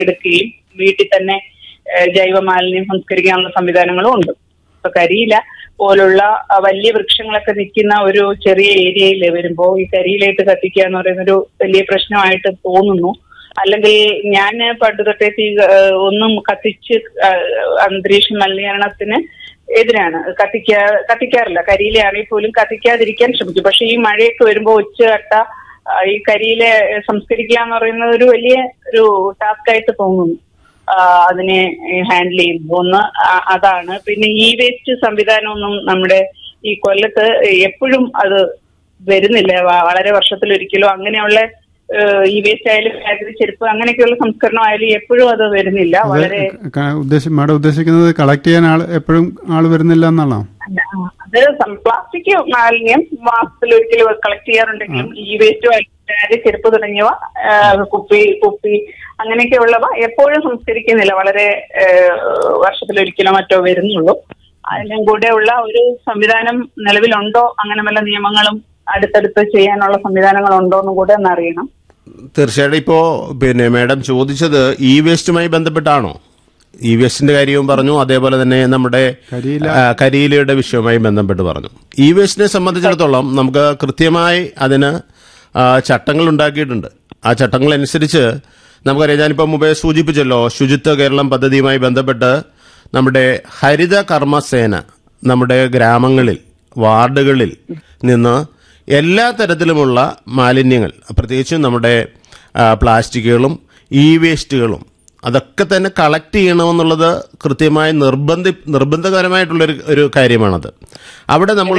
എടുക്കുകയും വീട്ടിൽ തന്നെ ഏഹ്, ജൈവ മാലിന്യം സംസ്കരിക്കാനുള്ള സംവിധാനങ്ങളും ഉണ്ട് ഇപ്പൊ കരിയില പോലുള്ള ആ, വലിയ വൃക്ഷങ്ങളൊക്കെ നിൽക്കുന്ന ഒരു ചെറിയ ഏരിയയിൽ വരുമ്പോൾ ഈ കരിയിലേക്ക് കത്തിക്കുക എന്ന് പറയുന്ന ഒരു വലിയ പ്രശ്നമായിട്ട് തോന്നുന്നു അല്ലെങ്കിൽ ഞാൻ പണ്ട് തൊട്ടേ തീ ഏഹ്, ഒന്നും കത്തിച്ച് ഏഹ്, അന്തരീക്ഷ മലിനീകരണത്തിന് എതിരാണ് കത്തിക്കാ കത്തിക്കാറില്ല കരിയിലാണെങ്കിൽ പോലും കത്തിക്കാതിരിക്കാൻ ശ്രമിക്കും പക്ഷെ ഈ മഴയൊക്കെ വരുമ്പോൾ ഉച്ചകട്ട ആ, ഈ കരിയിലെ സംസ്കരിക്കുക എന്ന് പറയുന്നത് ഒരു വലിയ ഒരു ടാസ്ക് ആയിട്ട് തോന്നുന്നു ആ, അതിനെ ഹാൻഡിൽ ചെയ്യുമ്പോൾ ഒന്ന് ആ- അതാണ് പിന്നെ ഇ വേസ്റ്റ് സംവിധാനമൊന്നും നമ്മുടെ ഈ കൊല്ലത്ത് എപ്പോഴും അത് വരുന്നില്ല വ- വളരെ വർഷത്തിലൊരിക്കലോ അങ്ങനെയുള്ള ഇ വേസ്റ്റ് ആയാലും ഫാക്ടറി ചെരുപ്പ് അങ്ങനെയൊക്കെയുള്ള സംസ്കരണം ആയാലും എപ്പോഴും അത് വരുന്നില്ല വളരെ ക- ഉദ്ദേശി മാഡം ഉദ്ദേശിക്കുന്നത് കളക്ട് ചെയ്യാൻ ആൾ എപ്പോഴും ആൾ വരുന്നില്ല എന്നാണോ അത് പ്ലാസ്റ്റിക് മാലിന്യം മാസത്തിലൊരിക്കലും കളക്ട് ചെയ്യാറുണ്ടെങ്കിലും ഈ വേസ്റ്റ് ബാഗ് ചെരുപ്പ് തുടങ്ങിയവ ആ, കുപ്പി കുപ്പി അങ്ങനെയൊക്കെയുള്ളവ എപ്പോഴും സംസ്കരിക്കുന്നില്ല വളരെ ആ, വർഷത്തിലൊരിക്കലോ മറ്റോ വരുന്നുള്ളൂ അതിനും കൂടെ ഉള്ള ഒരു സംവിധാനം നിലവിലുണ്ടോ അങ്ങനെ വല്ല നിയമങ്ങളും അടുത്തടുത്ത് ചെയ്യാനുള്ള സംവിധാനങ്ങളുണ്ടോ എന്നും കൂടെ ഒന്ന് അറിയണം തീർച്ചയായിട്ടും ഇപ്പോ പിന്നെ മാഡം ചോദിച്ചത് ഇ വേസ്റ്റുമായി ബന്ധപ്പെട്ടാണോ ഇ വേസ്റ്റിന്റെ കാര്യവും പറഞ്ഞു അതേപോലെ തന്നെ നമ്മുടെ കരിയില. ആ, കരിയിലയുടെ വിഷയവുമായി ബന്ധപ്പെട്ട് പറഞ്ഞു ഇ വേസ്റ്റിനെ സംബന്ധിച്ചിടത്തോളം നമുക്ക് കൃത്യമായി അതിന് ആ, ചട്ടങ്ങൾ ഉണ്ടാക്കിയിട്ടുണ്ട് ആ ചട്ടങ്ങൾ അനുസരിച്ച് നമുക്കറിയാം ഞാനിപ്പോൾ മുമ്പേ സൂചിപ്പിച്ചല്ലോ ശുചിത്വ കേരളം പദ്ധതിയുമായി ബന്ധപ്പെട്ട് നമ്മുടെ ഹരിത കർമ്മസേന നമ്മുടെ ഗ്രാമങ്ങളിൽ വാർഡുകളിൽ നിന്ന് എല്ലാ തരത്തിലുമുള്ള മാലിന്യങ്ങൾ പ്രത്യേകിച്ചും നമ്മുടെ ആ, പ്ലാസ്റ്റിക്കുകളും ഇ വേസ്റ്റുകളും അതൊക്കെ തന്നെ കളക്ട് ചെയ്യണമെന്നുള്ളത് കൃത്യമായി നിർബന്ധി നിർബന്ധകരമായിട്ടുള്ളൊരു ഒരു കാര്യമാണത് അവിടെ നമ്മൾ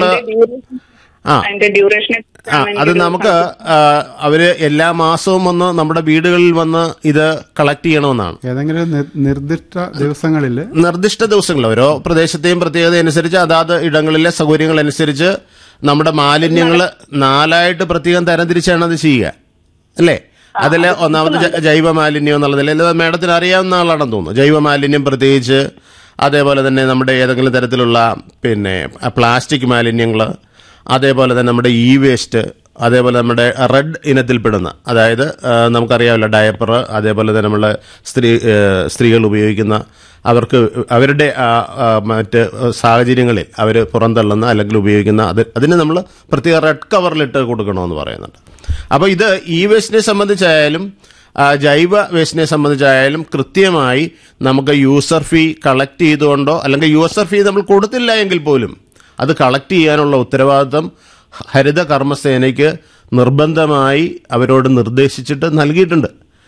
ആ അതിന്റെ ഡ്യൂറേഷൻ ആ അത് നമുക്ക് ആ, അവര് എല്ലാ മാസവും വന്ന് നമ്മുടെ വീടുകളിൽ വന്ന് ഇത് കളക്ട് ചെയ്യണമെന്നാണ് ഏതെങ്കിലും നിർ- നിർദ്ദിഷ്ട ദിവസങ്ങളിൽ നിർദ്ദിഷ്ട ദിവസങ്ങൾ ഓരോ പ്രദേശത്തെയും പ്രത്യേകത അനുസരിച്ച് അതാത് ഇടങ്ങളിലെ സൗകര്യങ്ങൾ അനുസരിച്ച് നമ്മുടെ മാലിന്യങ്ങൾ നാലായിട്ട് പ്രത്യേകം തരംതിരിച്ചാണ് അത് ചെയ്യുക അല്ലേ അതിൽ ഒന്നാമത് ജ- ജൈവ മാലിന്യം എന്നുള്ളതിൽ ഇത് മേഡത്തിന് അറിയാവുന്ന ആളാണെന്ന് തോന്നുന്നു ജൈവ മാലിന്യം പ്രത്യേകിച്ച് അതേപോലെ തന്നെ നമ്മുടെ ഏതെങ്കിലും തരത്തിലുള്ള പിന്നെ പ്ലാസ്റ്റിക് മാലിന്യങ്ങൾ അതേപോലെ തന്നെ നമ്മുടെ ഇ വേസ്റ്റ് അതേപോലെ നമ്മുടെ റെഡ് ഇനത്തിൽപ്പെടുന്ന അതായത് ആ, നമുക്കറിയാമല്ലോ ഡയപ്പർ അതേപോലെ തന്നെ നമ്മളെ സ്ത്രീ ഏ, സ്ത്രീകൾ ഉപയോഗിക്കുന്ന അവർക്ക് അവരുടെ ആ, ആ, മറ്റ് സാഹചര്യങ്ങളിൽ അവർ പുറന്തള്ളുന്ന അല്ലെങ്കിൽ ഉപയോഗിക്കുന്ന അത് അതിന് നമ്മൾ പ്രത്യേക റെഡ് കവറിലിട്ട് കൊടുക്കണമെന്ന് പറയുന്നുണ്ട് അപ്പോൾ ഇത് ഇ വേസ്റ്റിനെ സംബന്ധിച്ചായാലും ആ, ജൈവ വേസ്റ്റിനെ സംബന്ധിച്ചായാലും കൃത്യമായി നമുക്ക് യൂസർ ഫീ കളക്ട് ചെയ്തുകൊണ്ടോ അല്ലെങ്കിൽ യൂസർ ഫീ നമ്മൾ കൊടുത്തില്ല എങ്കിൽ പോലും അത് കളക്ട് ചെയ്യാനുള്ള ഉത്തരവാദിത്തം ഹരിത കർമ്മസേനയ്ക്ക് നിർബന്ധമായി അവരോട് നിർദ്ദേശിച്ചിട്ട് നൽകിയിട്ടുണ്ട്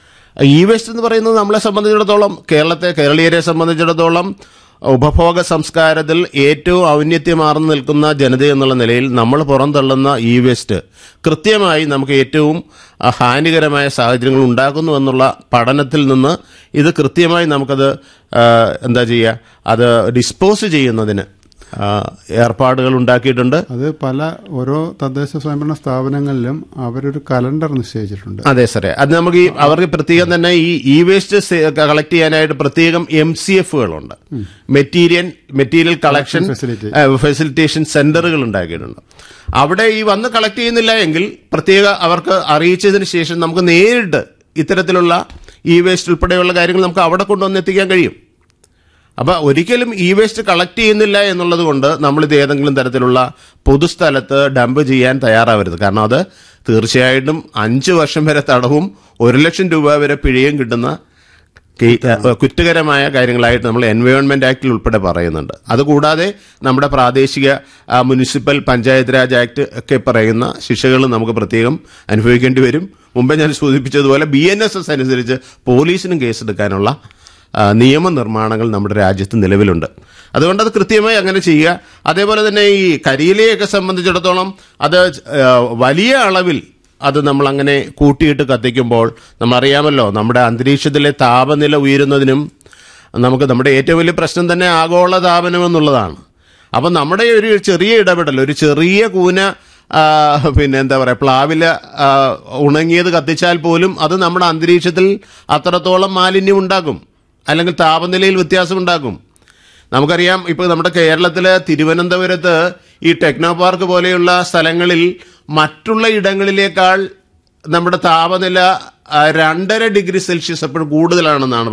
ഇ വേസ്റ്റ് എന്ന് പറയുന്നത് നമ്മളെ സംബന്ധിച്ചിടത്തോളം കേരളത്തെ കേരളീയരെ സംബന്ധിച്ചിടത്തോളം ഉപഭോഗ സംസ്കാരത്തിൽ ഏറ്റവും ഔന്നത്യമാർന്നു നിൽക്കുന്ന ജനത എന്നുള്ള നിലയിൽ നമ്മൾ പുറന്തള്ളുന്ന ഇ വേസ്റ്റ് കൃത്യമായി നമുക്ക് ഏറ്റവും ആ, ഹാനികരമായ സാഹചര്യങ്ങൾ ഉണ്ടാക്കുന്നു എന്നുള്ള പഠനത്തിൽ നിന്ന് ഇത് കൃത്യമായി നമുക്കത് ആ, എന്താ ചെയ്യുക അത് ഡിസ്പോസ് ചെയ്യുന്നതിന് ആ, ഏർപ്പാടുകൾ ഉണ്ടാക്കിയിട്ടുണ്ട് അത് പല ഓരോ തദ്ദേശ സ്വയംഭരണ സ്ഥാപനങ്ങളിലും അവരൊരു കലണ്ടർ നിശ്ചയിച്ചിട്ടുണ്ട് അതെ സാറേ അത് നമുക്ക് ഈ അവർക്ക് പ്രത്യേകം തന്നെ ഈ ഇ വേസ്റ്റ് കളക്ട് ചെയ്യാനായിട്ട് പ്രത്യേകം എം സി എഫുകളുണ്ട് material material collection facility. Facilitation സെന്ററുകൾ ഉണ്ടാക്കിയിട്ടുണ്ട് അവിടെ ഈ വന്ന് കളക്ട് ചെയ്യുന്നില്ല എങ്കിൽ പ്രത്യേക അവർക്ക് അറിയിച്ചതിന് ശേഷം നമുക്ക് നേരിട്ട് ഇത്തരത്തിലുള്ള ഇ വേസ്റ്റ് ഉൾപ്പെടെയുള്ള കാര്യങ്ങൾ നമുക്ക് അവിടെ കൊണ്ടുവന്ന് എത്തിക്കാൻ കഴിയും അപ്പൊ ഒരിക്കലും ഇ വേസ്റ്റ് കളക്ട് ചെയ്യുന്നില്ല എന്നുള്ളത് കൊണ്ട് നമ്മളിത് ഏതെങ്കിലും തരത്തിലുള്ള പൊതുസ്ഥലത്ത് ഡംപ് ചെയ്യാൻ തയ്യാറാവരുത് കാരണം അത് തീർച്ചയായിട്ടും അഞ്ച് വർഷം വരെ തടവും ഒരു ലക്ഷം രൂപ വരെ പിഴയും കിട്ടുന്ന കെ- ഏഹ് കുറ്റകരമായ കാര്യങ്ങളായിട്ട് നമ്മൾ എൻവയോൺമെന്റ് ആക്ടിൽ ഉൾപ്പെടെ പറയുന്നുണ്ട് അതുകൂടാതെ നമ്മുടെ പ്രാദേശിക ആ, മുനിസിപ്പൽ പഞ്ചായത്ത് രാജ് ആക്ട് ഒക്കെ പറയുന്ന ശിക്ഷകൾ നമുക്ക് പ്രത്യേകം അനുഭവിക്കേണ്ടി വരും മുമ്പേ ഞാൻ സൂചിപ്പിച്ചതുപോലെ ബി എൻ എസ് എസ് അനുസരിച്ച് പോലീസിനും കേസെടുക്കാനുള്ള ആ, നിയമനിർമ്മാണങ്ങൾ നമ്മുടെ രാജ്യത്ത് നിലവിലുണ്ട് അതുകൊണ്ട് അത് കൃത്യമായി അങ്ങനെ ചെയ്യുക അതേപോലെ തന്നെ ഈ കരിയിലയൊക്കെ സംബന്ധിച്ചിടത്തോളം അത് ആ, വലിയ അളവിൽ അത് നമ്മൾ അങ്ങനെ കൂട്ടിയിട്ട് കത്തിക്കുമ്പോൾ നമ്മളറിയാമല്ലോ നമ്മുടെ അന്തരീക്ഷത്തിലെ താപനില ഉയരുന്നതിനും നമുക്ക് നമ്മുടെ ഏറ്റവും വലിയ പ്രശ്നം തന്നെ ആഗോള താപനം എന്നുള്ളതാണ് അപ്പം നമ്മുടെ ഒരു ചെറിയ ഇടപെടൽ ഒരു ചെറിയ കൂന ആ, പിന്നെ എന്താ പറയുക പ്ലാവില ആ, ഉണങ്ങിയത് കത്തിച്ചാൽ പോലും അത് നമ്മുടെ അന്തരീക്ഷത്തിൽ അത്രത്തോളം മാലിന്യം ഉണ്ടാക്കും അല്ലെങ്കിൽ താപനിലയിൽ വ്യത്യാസം ഉണ്ടാക്കും നമുക്കറിയാം ഇപ്പോൾ നമ്മുടെ കേരളത്തിലെ തിരുവനന്തപുരത്ത് ഈ ടെക്നോ പാർക്ക് പോലെയുള്ള സ്ഥലങ്ങളിൽ മറ്റുള്ള ഇടങ്ങളിലേക്കാൾ നമ്മുടെ താപനില ആ, രണ്ടര ഡിഗ്രി സെൽഷ്യസ് എപ്പോഴും കൂടുതലാണെന്നാണ്